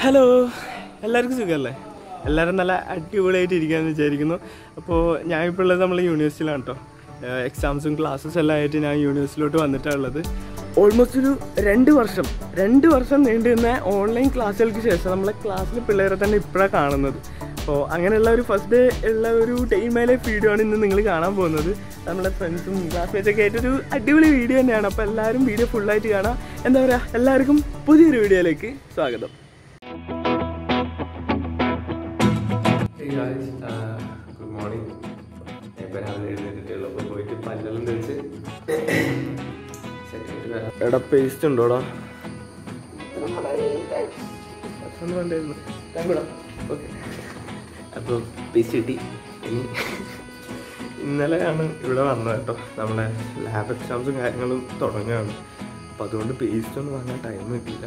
Hello എല്ലാവർക്കും സുഖമല്ലേ എല്ലാവരും നല്ല അടിപൊളിയായിട്ട് ഇരിക്കാമെന്ന് വിചാരിക്കുന്നു അപ്പോൾ ഞാൻ ഇപ്പോൾ ഉള്ളത് നമ്മൾ യൂണിവേഴ്സിറ്റിയിലാണ് കേട്ടോ എക്സാംസും ക്ലാസ്സസും എല്ലാം ആയിട്ട് ഞാൻ യൂണിവേഴ്സിറ്റിയിലോട്ട് വന്നിട്ടാണ് ഉള്ളത് ഓൾമോസ്റ്റ് ഒരു രണ്ട് വർഷം രണ്ട് വർഷം നീണ്ടു നിന്ന ഓൺലൈൻ ക്ലാസ്സുകൾക്ക് ശേഷം നമ്മളെ ക്ലാസ്സിൽ പിള്ളേരെ തന്നെ ഇപ്പോഴാണ് കാണുന്നത് അപ്പോൾ അങ്ങനെയുള്ള ഒരു ഫസ്റ്റ് ഡേ ഉള്ള ഒരു ഡേ മൈ ലൈഫ് വീഡിയോ ആണ് ഇന്ന് നിങ്ങൾ കാണാൻ പോകുന്നത് നമ്മുടെ ഫ്രണ്ട്സും ക്ലാസ്മേറ്റ്സൊക്കെ ആയിട്ടൊരു അടിപൊളി വീഡിയോ തന്നെയാണ് അപ്പോൾ എല്ലാവരും വീഡിയോ ഫുള്ളായിട്ട് കാണാം എന്താ പറയുക എല്ലാവർക്കും പുതിയൊരു വീഡിയോയിലേക്ക് സ്വാഗതം Hey guys, uh, good morning. ഇപ്പം രാവിലെ എഴുന്നേറ്റിട്ടുള്ളൂ അപ്പോൾ പോയിട്ട് പല്ലെല്ലാം തേച്ച് സെറ്റായിട്ട് വരാം എടാ പേസ്റ്റ് ഉണ്ടോടാ ഒന്നും വേണ്ടായിരുന്നു ഓക്കെ അപ്പോൾ പീസ് കിട്ടി ഇനി ഇന്നലെയാണ് ഇവിടെ വന്നത് കേട്ടോ നമ്മുടെ ലാബ് എക്സാംസും കാര്യങ്ങളും തുടങ്ങുകയാണ് അപ്പോൾ അതുകൊണ്ട് പേസ്റ്റ് ഒന്നും വാങ്ങാൻ ടൈം കിട്ടിയില്ല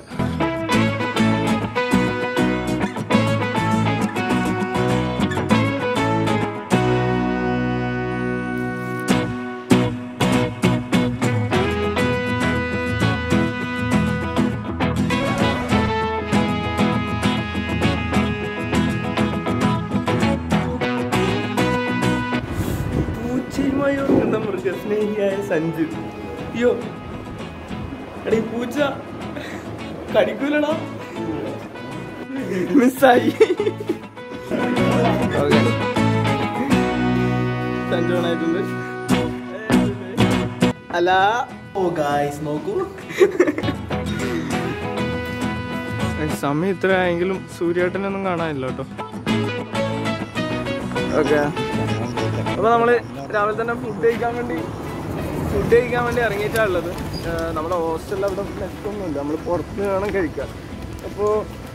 പൂച്ചയുമായി ഉറങ്ങുന്ന മൃഗസ്നേഹിയായ സഞ്ജു അയ്യോ എടാ ഈ പൂച്ച കടിക്കൂലടാ മിസ്സായി ഓക്കെ സഞ്ജു ഓണായിട്ടുണ്ട് അല്ല ഓ ഗായ്സ് നോക്കൂ സമയം ഇത്ര ആയെങ്കിലും സൂര്യേട്ടനൊന്നും കാണാനില്ല കേട്ടോ ഓക്കെ അപ്പോൾ നമ്മൾ രാവിലെ തന്നെ ഫുഡ് കഴിക്കാൻ വേണ്ടി ഫുഡ് കഴിക്കാൻ വേണ്ടി ഇറങ്ങിയിട്ടാണ് ഉള്ളത് ഏഹ് നമ്മുടെ ഹോസ്റ്റലിൽ അവിടെ നെറ്റൊന്നുമില്ല നമ്മൾ പുറത്ത് വേണം കഴിക്കാൻ അപ്പോൾ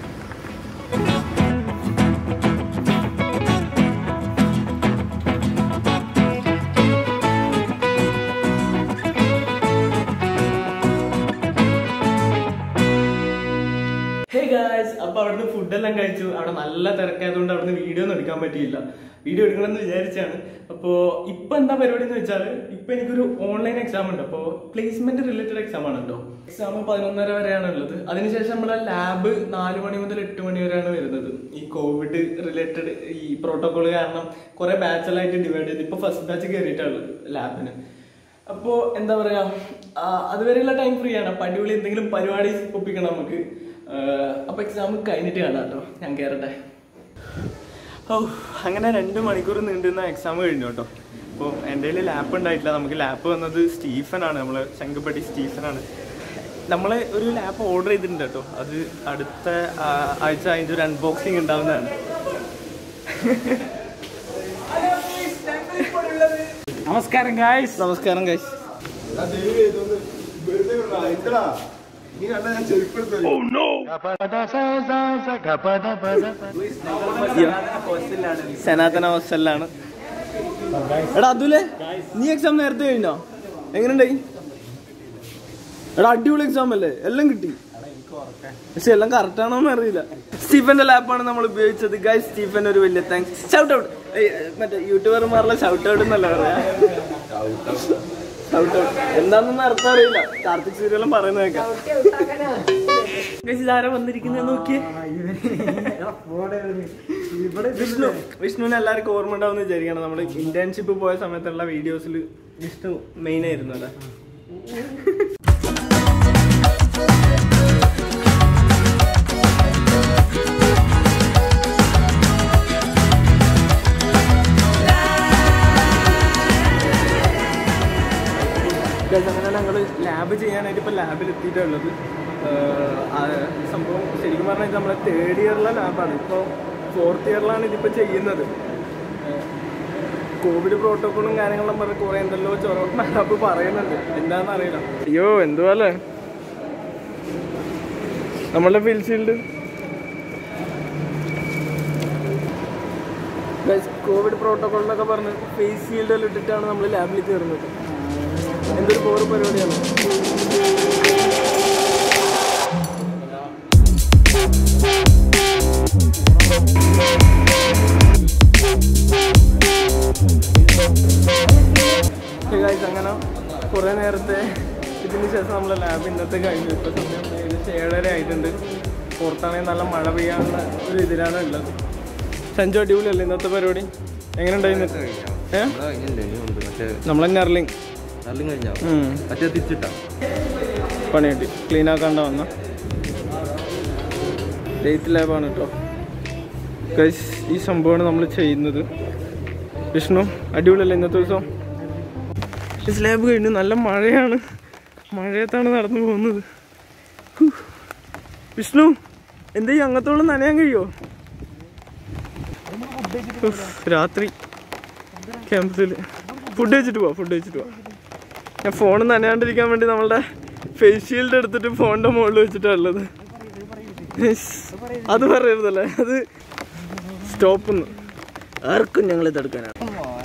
ഹേ ഗായ്സ് അപ്പൊ അവിടുന്ന് ഫുഡെല്ലാം കഴിച്ചു അവിടെ നല്ല തിരക്കായതുകൊണ്ട് അവിടുന്ന് വീഡിയോ ഒന്നും എടുക്കാൻ പറ്റിയില്ല വീഡിയോ എടുക്കണമെന്ന് വിചാരിച്ചാണ് അപ്പോൾ ഇപ്പൊ എന്താ പരിപാടി എന്ന് വെച്ചാൽ ഇപ്പൊ എനിക്കൊരു ഓൺലൈൻ എക്സാം ഉണ്ട് അപ്പോൾ പ്ലേസ്മെന്റ് റിലേറ്റഡ് എക്സാം ആണ് കേട്ടോ എക്സാം പതിനൊന്നര വരെയാണ് ഉള്ളത് അതിനുശേഷം നമ്മുടെ ലാബ് നാല് മണി മുതൽ എട്ട് മണി വരെയാണ് വരുന്നത് ഈ കോവിഡ് റിലേറ്റഡ് ഈ പ്രോട്ടോകോൾ കാരണം കുറെ ബാച്ചലായിട്ട് ഡിവൈഡ് ചെയ്ത് ഇപ്പൊ ഫസ്റ്റ് ബാച്ച് കയറിയിട്ടുള്ളത് ലാബിന് അപ്പോ എന്താ പറയാ ആ, അതുവരെയുള്ള ടൈം ഫ്രീ ആണ് അപ്പൊ അടിപൊളി എന്തെങ്കിലും പരിപാടി ഒപ്പിക്കണം നമുക്ക് ആ, അപ്പൊ എക്സാം കഴിഞ്ഞിട്ട് കാണാം കേട്ടോ ഞാൻ കയറട്ടെ ഓ അങ്ങനെ രണ്ട് മണിക്കൂർ നീണ്ടുന്ന എക്സാം കഴിഞ്ഞു കേട്ടോ അപ്പോൾ എൻ്റെ കയ്യിൽ ലാപ്പ് ഉണ്ടായിട്ടില്ല നമുക്ക് ലാപ്പ് വന്നത് സ്റ്റീഫനാണ് നമ്മൾ ശങ്കുപടി സ്റ്റീഫനാണ് നമ്മൾ ഒരു ലാപ്പ് ഓർഡർ ചെയ്തിട്ടുണ്ട് കേട്ടോ അത് അടുത്ത ആ, ആഴ്ച അതിൻ്റെ ഒരു അൺബോക്സിങ് ഉണ്ടാവുന്നതാണ് നമസ്കാരം ഗായ്സ് നമസ്കാരം ഗൈസ് സനാതന ഹോസ്റ്റലിലാണ് എടാ അതുലെ നീ എക്സാം നേരത്തെ കഴിഞ്ഞോ എങ്ങനെയുണ്ടായി എടാ അടിപൊളി എക്സാം അല്ലേ എല്ലാം കിട്ടി പക്ഷെ എല്ലാം കറക്റ്റ് ആണോന്ന് അറിയില്ല സ്റ്റീഫന്റെ ലാപ്പാണ് നമ്മൾ ഉപയോഗിച്ചത് ഗൈസ് സ്റ്റീഫൻ ഒരു വലിയ താങ്ക്സ് ഷൗട്ട് ഔട്ട് മറ്റേ യൂട്യൂബർമാരുടെ ഷൗട്ട് ഔട്ട് എന്നല്ല പറയാ ഷൗട്ട് ഔട്ട് എന്താണെന്നൊന്നും അർത്ഥം അറിയില്ല കാർത്തിക് സൂര്യലും പറയുന്നത് കേൾക്കാം ഗൈസ് ഇതാരാ വന്നിരിക്കുന്നത് നോക്കിയേ വിഷ്ണു വിഷ്ണുവിനെ എല്ലാവർക്കും ഓർമ്മ ഉണ്ടാവും വിചാരിക്കണം നമ്മൾ ഇന്റേൺഷിപ്പ് പോയ സമയത്തുള്ള വീഡിയോസിൽ വിഷ്ണു മെയിൻ ആയിരുന്നു അല്ലേ Guys, അങ്ങനെ ഞങ്ങൾ ലാബ് ചെയ്യാനായിട്ട് ഇപ്പോൾ ലാബിൽ എത്തിയിട്ടുള്ളത് സംഭവം ശരിക്കും പറഞ്ഞാൽ ഇത് നമ്മളെ തേർഡ് ഇയറിലെ ലാബാണ് ഇപ്പോൾ ഫോർത്ത് ഇയറിലാണ് ഇതിപ്പോൾ ചെയ്യുന്നത് കോവിഡ് പ്രോട്ടോക്കോളും കാര്യങ്ങളും പറഞ്ഞ് കുറേ എന്തല്ലോ ചൊറ ലാബ് പറയുന്നുണ്ട് എന്താണെന്ന് അറിയില്ല അയ്യോ എന്തുപോലെ നമ്മളുടെ ഫീൽ ഷീൽഡ് കോവിഡ് പ്രോട്ടോക്കോളിനൊക്കെ പറഞ്ഞ് ഫേസ് ഷീൽഡെല്ലാം ഇട്ടിട്ടാണ് നമ്മൾ ലാബിൽ കയറുന്നത് എന്തൊരു ബോറ് പരിപാടിയാണ് Hey guys, അങ്ങനെ കുറേ നേരത്തെ ഇതിന് ശേഷം നമ്മളെ ലാബ് ഇന്നത്തെ കഴിഞ്ഞു ഇപ്പോൾ സമയം ഏകദേശം ഏഴര ആയിട്ടുണ്ട് പുറത്താണെങ്കിൽ നല്ല മഴ പെയ്യാനുള്ള ഒരു ഇതിലാണ് ഉള്ളത് സഞ്ജു അടിപൊളിയല്ലേ ഇന്നത്തെ പരിപാടി എങ്ങനെ ഉണ്ടായിരുന്നു ഏ നമ്മൾ തന്നെ അർലിങ് മറ്റേ തിരിച്ചിട്ടാ പണി കിട്ടി ക്ലീൻ ആക്കാണ്ട വന്ന ലേറ്റ് ലാബാണ് കേട്ടോ ഗൈസ് ഈ സംഭവമാണ് നമ്മൾ ചെയ്യുന്നത് വിഷ്ണു അടിപൊളിയല്ലേ ഇന്നത്തെ ദിവസം ഈ സ്ലാബ് കഴിഞ്ഞു നല്ല മഴയാണ് മഴയത്താണ് നടന്നു പോകുന്നത് ഹൂ. വിഷ്ണു എന്താ ഈ അങ്ങത്തോളം നനയാൻ കഴിയോ ഉഫ്, രാത്രി ക്യാമ്പസിൽ ഫുഡ് കഴിച്ചിട്ട് പോവാ ഫുഡ് കഴിച്ചിട്ട് പോവാ ഞാൻ ഫോൺ നനയാണ്ടിരിക്കാൻ വേണ്ടി നമ്മളുടെ ഫേസ് ഷീൽഡ് എടുത്തിട്ട് ഫോണിന്റെ മുകളിൽ വെച്ചിട്ടാണ് ഉള്ളത് ഇസ്, അത് പറയരുതല്ലേ അത് സ്റ്റോപ്പ് ആർക്കും ഞങ്ങൾ ഇതെടുക്കാനാണ്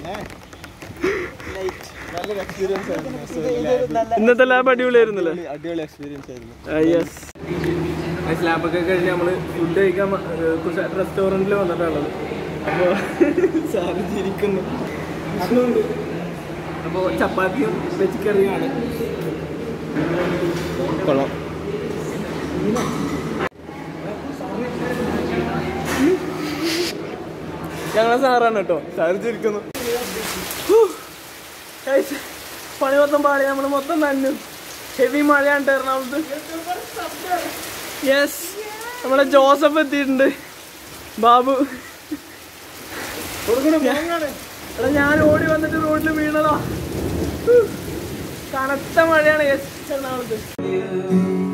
നല്ലൊരു എക്സ്പീരിയൻസ് ആയിരുന്നു ഇന്നത്തെ ലാബ് അടിപൊളിയായിരുന്നല്ലേ അടിപൊളി എക്സ്പീരിയൻസ് ആയിരുന്നു യെസ് ലാബൊക്കെ കഴിഞ്ഞ് നമ്മൾ ഫുഡ് കഴിക്കാൻ റെസ്റ്റോറൻറ്റിൽ വന്നിട്ടുള്ളത് അപ്പോൾ സാറ് ചിരിക്കുന്നു അതുകൊണ്ട് അപ്പോൾ ചപ്പാത്തിയും വെജ് കറിയുമാണ് കൊള്ളാം ഞങ്ങളെ സാറാണ് കേട്ടോ സാറ് ചിരിക്കുന്നു ഹൂ. Guys, പണി മൊത്തം പാടി നമ്മൾ മൊത്തം നനഞ്ഞു ഹെവി മഴയാണ് എറണാകുളത്ത് യെസ് നമ്മളെ ജോസഫ് എത്തിയിട്ടുണ്ട് ബാബു എടാ ഞാൻ ഓടി വന്നിട്ട് റോഡിൽ വീണതാ ഹൂ. കനത്ത മഴയാണ് യെസ് എറണാകുളത്ത്